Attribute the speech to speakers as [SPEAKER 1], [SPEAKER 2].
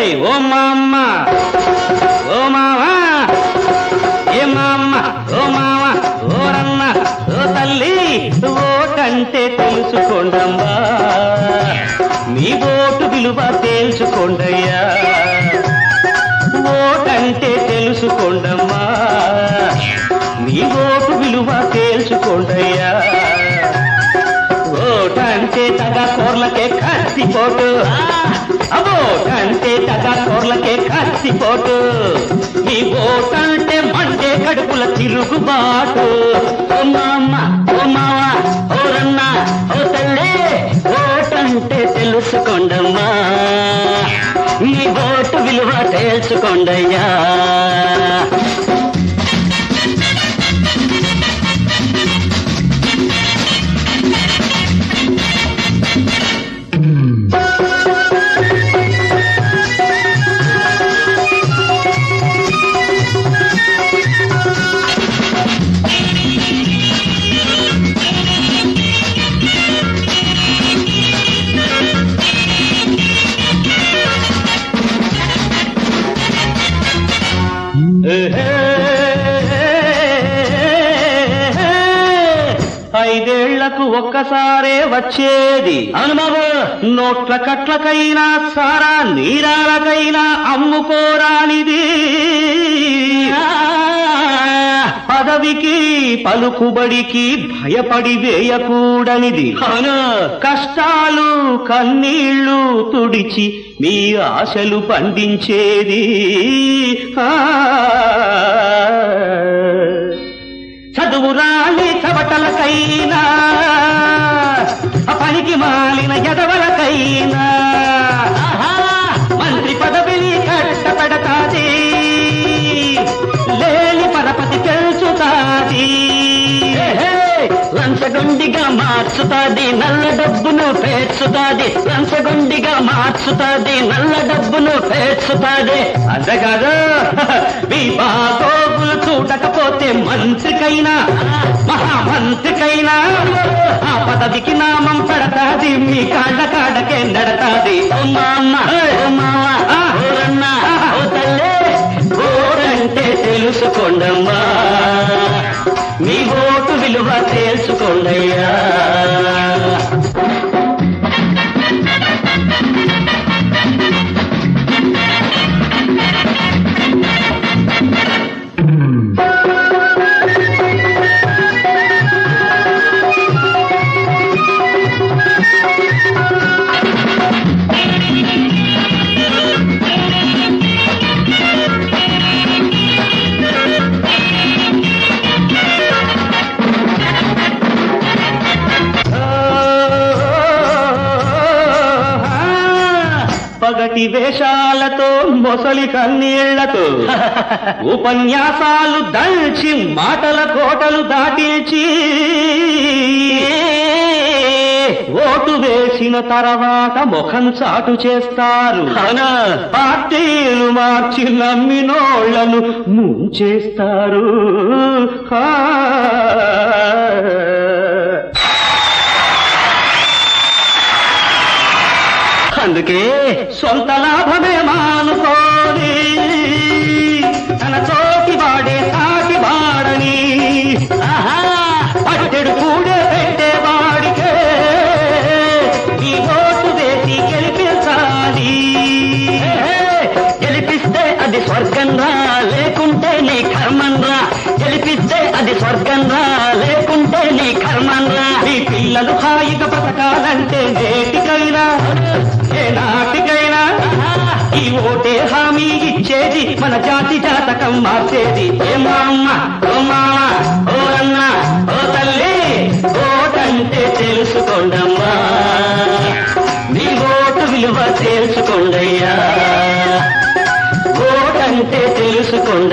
[SPEAKER 1] ఓ మామ్మ ఓ మావా ఏ మామ్మ ఓ మావ ఓరన్న ఓ తల్లి ఓటంటే తెలుసుకోండమ్మా మీ ఓటు విలువ తేల్చుకోండయ్యా ఓటంటే తెలుసుకోండమ్మా మీ ఓటు విలువ తేల్చుకోండయ్యా ఓటంటే తగ కోర్లకే కత్తిపోటు ఓటంటే తగ కోర్లకే కత్తిపోటు మీ ఓటంటే మండే కడుపుల తిరుగుబాటు ఓ మామ ఓ మావ ఓ రన్న ఓ తల్లి ఓటంటే తెలుసుకోండమ్మా మీ ఓటు విలువ తేల్చుకోండయ్యా ఐదేళ్లకు ఒక్కసారే వచ్చేది అవును బాబు నోట్ల కట్లకైనా సారా నీరాలకైనా అమ్ముకోరానిది పదవికి పలుకుబడికి భయపడి వేయకూడనిది అవును కష్టాలు కన్నీళ్లు తుడిచి మీ ఆశలు పండించేది ఆ చదువు రాని చవటలకైనా ఆ పనికి మాలిన ఎదవలకైనా ఆహా, మంత్రి పదవిని కట్టపెడతాది లేని పరపతి పెంచుతాది లంచగొండిగా మార్చుతాది నల్ల డబ్బును పేర్చుతాది లంచగొండిగా మార్చుతాది నల్ల డబ్బును పేర్చుతాది అంతేకాదు మీ బాగోగులు చూడకపోతే మంత్రికైనా మహామంత్రికైనా ఆ పదవికి నామం పెడతాది మీ కాళ్ళ కాడకే నడతాది ఓ మామ ఓ మామ ఓ రన్న ఓ తల్లే ఓరంటే తెలుసుకోండమ్మా మీ ఓటు విలువ తేల్చుకోండయ్యా పగటి వేషాలతో మొసలి కన్నీళ్లతో ఉపన్యాసాలు దంచి మాటల కోటలు దాటించి ఓటు వేసిన తర్వాత ముఖం చాటు చేస్తారు పార్టీలు మార్చి నమ్మినోళ్లను ముంచేస్తారు ఆ. అందుకే సొంత లాభమే మానుకోని తన చోటి వాడే సాటి వాడని ఆహా, పట్టెడు కూడే పెట్టేవాడికే ఈ ఓటు వేసి గెలిపించాలి గెలిపిస్తే అది స్వర్గం రా లేకుంటే నీ కర్మం రా గెలిపిస్తే అది స్వర్గం రా లేకుంటే నీ కర్మం రా నీ పిల్లలు హాయిగా బతకాలంటే నేటికైనా ఏ నాటికైనా ఈ ఓటే హామీ ఇచ్చేది మన జాతి జాతకం మార్చేది ఏ మామ్మ ఓ మామ ఓ అన్న ఓ తల్లి ఓటంటే తెలుసుకోండమ్మా మీ ఓటు విలువ తెలుసుకోండయ్యా ఓటంటే తెలుసుకోండి